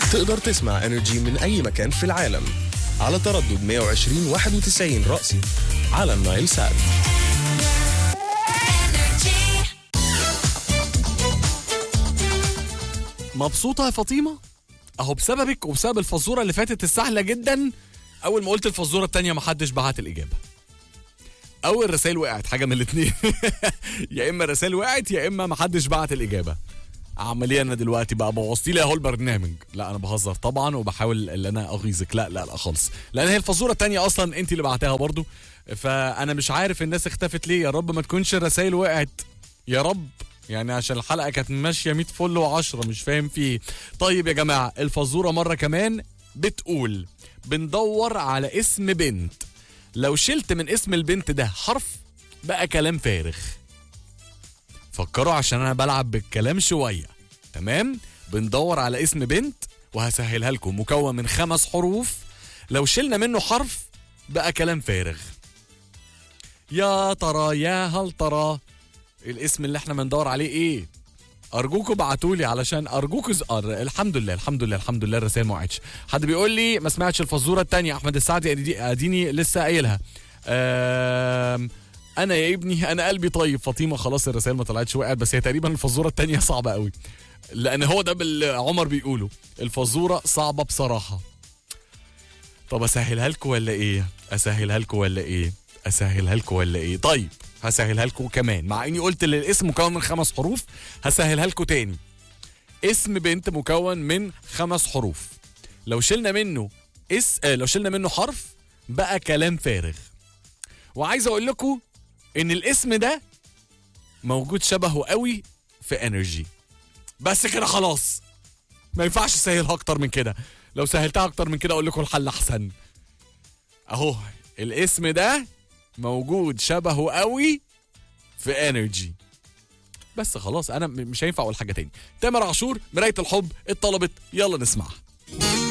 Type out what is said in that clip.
تقدر تسمع انرجي من اي مكان في العالم على تردد 120 91 رأسي على النايل سات مبسوطة يا فاطمة؟ أهو بسببك وبسبب الفزورة اللي فاتت السهلة جدا أول ما قلت الفزورة التانية محدش بعت الإجابة. أول الرسائل وقعت حاجة من الاتنين يا إما الرسائل وقعت يا إما محدش بعت الإجابة. أعمل إيه أنا دلوقتي بقى بوظتي لي أهو البرنامج. لا أنا بهزر طبعا وبحاول إن أنا أغيظك لا لا لا خالص. لأن هي الفزورة التانية أصلا أنت اللي بعتها برضو. فأنا مش عارف الناس اختفت ليه يا رب ما تكونش الرسائل وقعت. يا رب يعني عشان الحلقه كانت ماشيه 100 فل و10 مش فاهم في ايه طيب يا جماعه الفزوره مره كمان بتقول بندور على اسم بنت لو شلت من اسم البنت ده حرف بقى كلام فارغ فكروا عشان انا بلعب بالكلام شويه تمام بندور على اسم بنت وهسهلها لكم مكون من خمس حروف لو شلنا منه حرف بقى كلام فارغ يا ترى يا هل ترى الاسم اللي احنا بندور عليه ايه ارجوكوا ابعتوا لي علشان ارجوكوا زقر الحمد لله الحمد لله الحمد لله الرسائل ما وقعتش حد بيقول لي ما سمعتش الفزوره الثانيه احمد السعدي أدي- اديني لسه قايلها آم، انا يا ابني انا قلبي طيب فاطمه خلاص الرسائل ما طلعتش وقعت بس هي تقريبا الفزوره الثانيه صعبه قوي لان هو ده اللي عمر بيقوله الفزوره صعبه بصراحه طب اسهلها لكم ولا ايه اسهلها لكم ولا ايه اسهلها لكم ولا ايه طيب هسهلها لكم كمان مع اني قلت ان الاسم مكون من خمس حروف هسهلها لكم تاني اسم بنت مكون من خمس حروف لو شلنا منه اس آه لو شلنا منه حرف بقى كلام فارغ وعايز اقول لكم ان الاسم ده موجود شبهه قوي في انرجي بس كده خلاص ما ينفعش اسهلها اكتر من كده لو سهلتها اكتر من كده اقول لكم الحل احسن اهو الاسم ده موجود شبهه قوي في انرجي بس خلاص انا م- مش هينفع اقول حاجه تاني تامر عاشور مرايه الحب اتطلبت يلا نسمعها